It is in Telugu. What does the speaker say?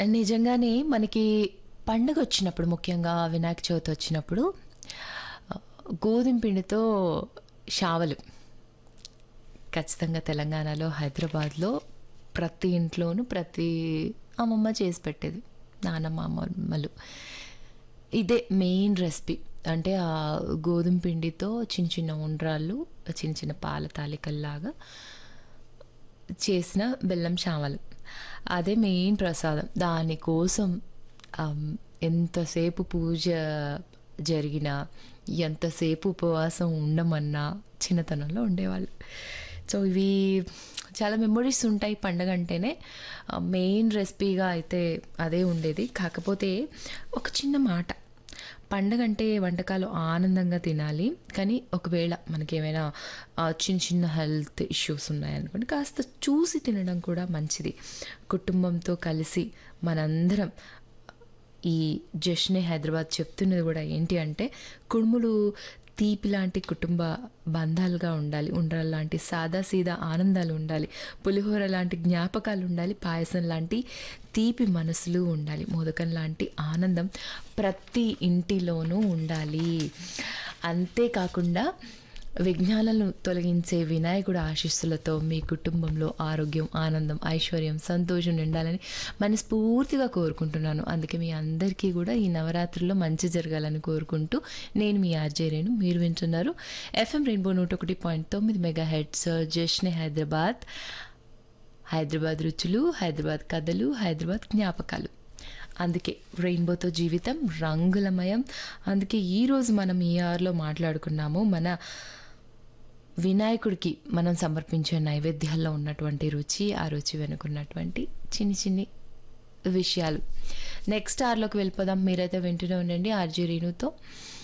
నిజంగానే మనకి పండుగ వచ్చినప్పుడు ముఖ్యంగా వినాయక చవితి వచ్చినప్పుడు ఆ, గోధుమ పిండితో షావలు ఖచ్చితంగా తెలంగాణలో హైదరాబాద్లో ప్రతి ఇంట్లోనూ ప్రతి అమ్మమ్మ చేసి పెట్టేది నానమ్మ అమ్మమ్మలు ఇదే మెయిన్ రెసిపీ అంటే ఆ గోధుమ పిండితో చిన్న చిన్న ఉండ్రాళ్ళు చిన్న చిన్న పాల తాలికల్లాగా చేసిన బెల్లం చామలు అదే మెయిన్ ప్రసాదం దానికోసం ఆమ్, ఎంతసేపు పూజ జరిగినా ఎంతసేపు ఉపవాసం ఉండమన్నా చిన్నతనంలో ఉండేవాళ్ళు సో ఇవి చాలా మెమొరీస్ ఉంటాయి పండగ అంటేనే మెయిన్ రెసిపీగా అయితే అదే ఉండేది కాకపోతే ఒక చిన్న మాట పండగ అంటే వంటకాలు ఆనందంగా తినాలి కానీ ఒకవేళ మనకి ఏమైనా ఆ, చిన్న చిన్న హెల్త్ ఇష్యూస్ ఉన్నాయనుకోండి కాస్త చూసి తినడం కూడా మంచిది కుటుంబంతో కలిసి మనందరం ఈ జష్నే హైదరాబాద్ చెప్తున్నది కూడా ఏంటి అంటే కుడుములు తీపి లాంటి కుటుంబ బంధాలుగా ఉండాలి ఉండ్రాలు లాంటి సాదా సీదా ఆనందాలు ఉండాలి పులిహోర లాంటి జ్ఞాపకాలు ఉండాలి పాయసం లాంటి తీపి మనసులు ఉండాలి మోదకం లాంటి ఆనందం ప్రతి ఇంటిలోనూ ఉండాలి అంతేకాకుండా విఘ్నాలను తొలగించే వినాయకుడు ఆశీస్సులతో మీ కుటుంబంలో ఆరోగ్యం ఆనందం ఐశ్వర్యం సంతోషం నిండాలని మనస్ఫూర్తిగా కోరుకుంటున్నాను అందుకే మీ అందరికీ కూడా ఈ నవరాత్రుల్లో మంచి జరగాలని కోరుకుంటూ నేను మీ ఆర్జేరేను మీరు వింటున్నారు ఎఫ్ఎం రెయిన్బో నూట ఒకటి పాయింట్ తొమ్మిది మెగా హెడ్స్ జష్నే హైదరాబాద్ హైదరాబాద్ రుచులు హైదరాబాద్ కథలు హైదరాబాద్ జ్ఞాపకాలు అందుకే రెయిన్బోతో జీవితం రంగులమయం అందుకే ఈరోజు మనం ఈ ఆర్లో మాట్లాడుకున్నాము మన వినాయకుడికి మనం సమర్పించే నైవేద్యాల్లో ఉన్నటువంటి రుచి ఆ రుచి వెనుకున్నటువంటి చిన్ని చిన్ని విషయాలు నెక్స్ట్ ఆర్లోకి వెళ్ళిపోదాం మీరైతే వింటూనే ఉండండి ఆర్జీ రేణుతో